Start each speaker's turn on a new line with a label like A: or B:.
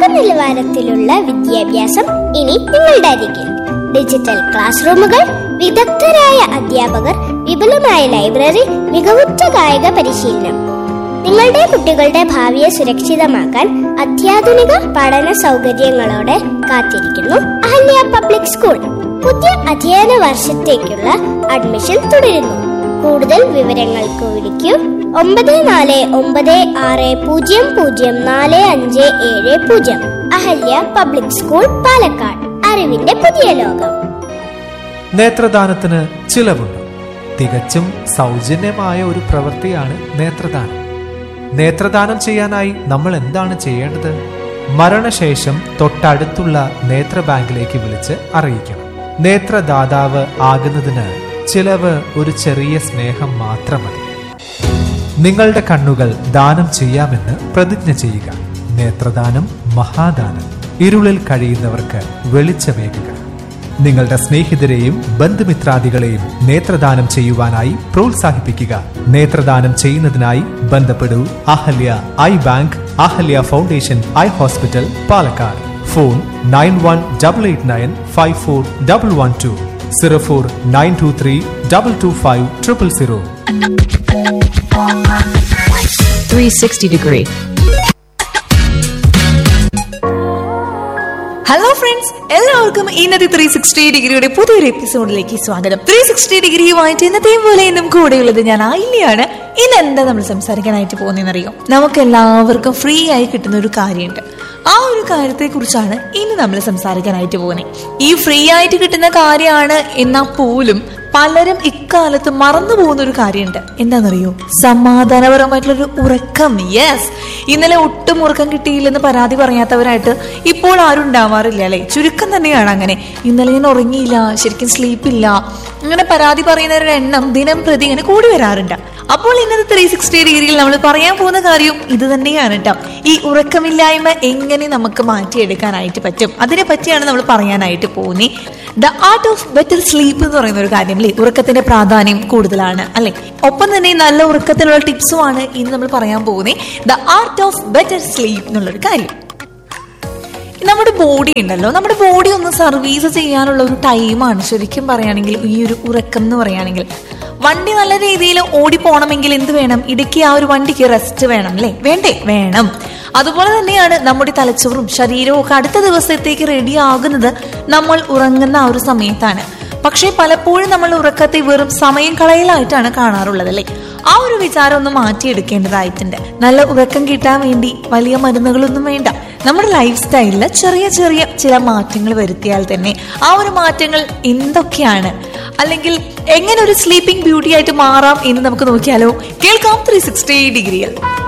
A: ലോകനിലവാരത്തിലുള്ള വിദ്യാഭ്യാസം ഇനി നിങ്ങളുടെ അരികിൽ ഡിജിറ്റൽ ക്ലാസ് റൂമുകൾ വിദഗ്ധരായ അധ്യാപകർ വിപുലമായ ലൈബ്രറി മികവുറ്റ കായിക പരിശീലനം നിങ്ങളുടെ കുട്ടികളുടെ ഭാവിയെ സുരക്ഷിതമാക്കാൻ അത്യാധുനിക പഠന സൗകര്യങ്ങളോടെ കാത്തിരിക്കുന്നു അഹല്യ പബ്ലിക് സ്കൂൾ പുതിയ അധ്യയന വർഷത്തേക്കുള്ള അഡ്മിഷൻ തുടരുന്നു കൂടുതൽ വിവരങ്ങൾക്ക് വിളിക്കൂ ഒമ്പത് നാല് ഒമ്പത് ആറ് പൂജ്യം പൂജ്യം നാല് അഞ്ച് ഏഴ് പൂജ്യം അഹല്യ പബ്ലിക് സ്കൂൾ പാലക്കാട് അറിവിന്റെ പുതിയ ലോകം
B: നേത്രദാനത്തിന് ചിലവുണ്ട് തികച്ചും സൗജന്യമായ ഒരു പ്രവൃത്തിയാണ് നേത്രദാനം നേത്രദാനം ചെയ്യാനായി നമ്മൾ എന്താണ് ചെയ്യേണ്ടത് മരണശേഷം തൊട്ടടുത്തുള്ള നേത്ര ബാങ്കിലേക്ക് വിളിച്ച് അറിയിക്കണം നേത്രദാതാവ് ആകുന്നതിന് ചിലവ് ഒരു ചെറിയ സ്നേഹം മാത്രം മതി നിങ്ങളുടെ കണ്ണുകൾ ദാനം ചെയ്യാമെന്ന് പ്രതിജ്ഞ ചെയ്യുക നേത്രദാനം മഹാദാനം ഇരുളിൽ കഴിയുന്നവർക്ക് വെളിച്ചമേകുക നിങ്ങളുടെ സ്നേഹിതരെയും ബന്ധുമിത്രാദികളെയും നേത്രദാനം ചെയ്യുവാനായി പ്രോത്സാഹിപ്പിക്കുക നേത്രദാനം ചെയ്യുന്നതിനായി ബന്ധപ്പെടൂ Ahalya eye bank Ahalya foundation eye hospital Palakkad phone nine one double eight nine five four double one two zero four nine two three double two five triple zero
C: 360 degree.
D: Hello friends എല്ലാവർക്കും ഇന്നത്തെ ത്രീ സിക്സ്റ്റി ഡിഗ്രിയുടെ പുതിയൊരു എപ്പിസോഡിലേക്ക് സ്വാഗതം three sixty ഡിഗ്രിയുമായിട്ട് ഇന്നത്തെയും പോലെ ഇന്നും കൂടെയുള്ളത് ഞാൻ ആയില്ലയാണ് ഇന്ന് എന്താ നമ്മൾ സംസാരിക്കാനായിട്ട് പോകുന്നതെന്നറിയോ നമുക്ക് എല്ലാവർക്കും ഫ്രീ ആയി കിട്ടുന്ന ഒരു കാര്യമുണ്ട് ആ ഒരു കാര്യത്തെ കുറിച്ചാണ് ഇന്ന് നമ്മൾ സംസാരിക്കാനായിട്ട് പോകുന്നത് ഈ ഫ്രീ ആയിട്ട് കിട്ടുന്ന കാര്യമാണ് എന്നാൽ പോലും പലരും ഇക്കാലത്ത് മറന്നു പോകുന്ന ഒരു കാര്യമുണ്ട് എന്താണെന്നറിയോ സമാധാനപരമായിട്ടുള്ള ഒരു ഉറക്കം യെസ് ഇന്നലെ ഒട്ടും ഉറക്കം കിട്ടിയില്ലെന്ന് പരാതി പറയാത്തവരായിട്ട് ഇപ്പോൾ ആരും ഉണ്ടാവാറില്ല അല്ലെ ചുരുക്കം തന്നെയാണ് അങ്ങനെ ഇന്നലെ ഞാൻ ഉറങ്ങിയില്ല ശരിക്കും സ്ലീപ്പില്ല അങ്ങനെ പരാതി പറയുന്നവരുടെ എണ്ണം ദിനം പ്രതി ഇങ്ങനെ കൂടി വരാറുണ്ട് അപ്പോൾ ഇന്നത്തെ ത്രീ സിക്സ്റ്റി ഡിഗ്രിയിൽ നമ്മൾ പറയാൻ പോകുന്ന കാര്യം ഇത് തന്നെയാണ് കേട്ടോ ഈ ഉറക്കമില്ലായ്മ എങ്ങനെ നമുക്ക് മാറ്റിയെടുക്കാനായിട്ട് പറ്റും അതിനെ പറ്റിയാണ് നമ്മൾ പറയാനായിട്ട് പോകുന്നത് the art of better sleep എന്ന് പറയുന്ന ഒരു കാര്യം അല്ലേ ഉറക്കത്തിന്റെ പ്രാധാന്യം കൂടുതലാണ് അല്ലെ ഒപ്പം തന്നെ നല്ല ഉറക്കത്തിനുള്ള ടിപ്സുമാണ് ഇന്ന് നമ്മൾ പറയാൻ പോകുന്നത് the art of better sleep എന്നുള്ളൊരു കാര്യം നമ്മുടെ ബോഡി ഉണ്ടല്ലോ നമ്മുടെ ബോഡി ഒന്ന് സർവീസ് ചെയ്യാനുള്ള ഒരു ടൈമാണ് ശരിക്കും പറയുകയാണെങ്കിൽ ഈ ഒരു ഉറക്കം എന്ന് പറയുകയാണെങ്കിൽ വണ്ടി നല്ല രീതിയിൽ ഓടി പോകണമെങ്കിൽ എന്ത് വേണം ഇടയ്ക്ക് ആ ഒരു വണ്ടിക്ക് റെസ്റ്റ് വേണം അല്ലേ വേണ്ടേ വേണം അതുപോലെ തന്നെയാണ് നമ്മുടെ തലച്ചോറും ശരീരവും ഒക്കെ അടുത്ത ദിവസത്തേക്ക് റെഡി ആകുന്നത് നമ്മൾ ഉറങ്ങുന്ന ആ ഒരു സമയത്താണ് പക്ഷേ പലപ്പോഴും നമ്മൾ ഉറക്കത്തെ വെറും സമയം കളയലായിട്ടാണ് കാണാറുള്ളത് അല്ലേ ആ ഒരു വിചാരം ഒന്ന് മാറ്റിയെടുക്കേണ്ടതായിട്ടുണ്ട് നല്ല ഉറക്കം കിട്ടാൻ വേണ്ടി വലിയ മരുന്നുകളൊന്നും വേണ്ട നമ്മുടെ ലൈഫ് സ്റ്റൈലിൽ ചെറിയ ചെറിയ ചില മാറ്റങ്ങൾ വരുത്തിയാൽ തന്നെ ആ ഒരു മാറ്റങ്ങൾ എന്തൊക്കെയാണ് അല്ലെങ്കിൽ എങ്ങനെ ഒരു സ്ലീപ്പിംഗ് ബ്യൂട്ടി ആയിട്ട് മാറാം എന്ന് നമുക്ക് നോക്കിയാലോ കേൾക്കാം ത്രീ സിക്സ്റ്റി ഡിഗ്രിയിൽ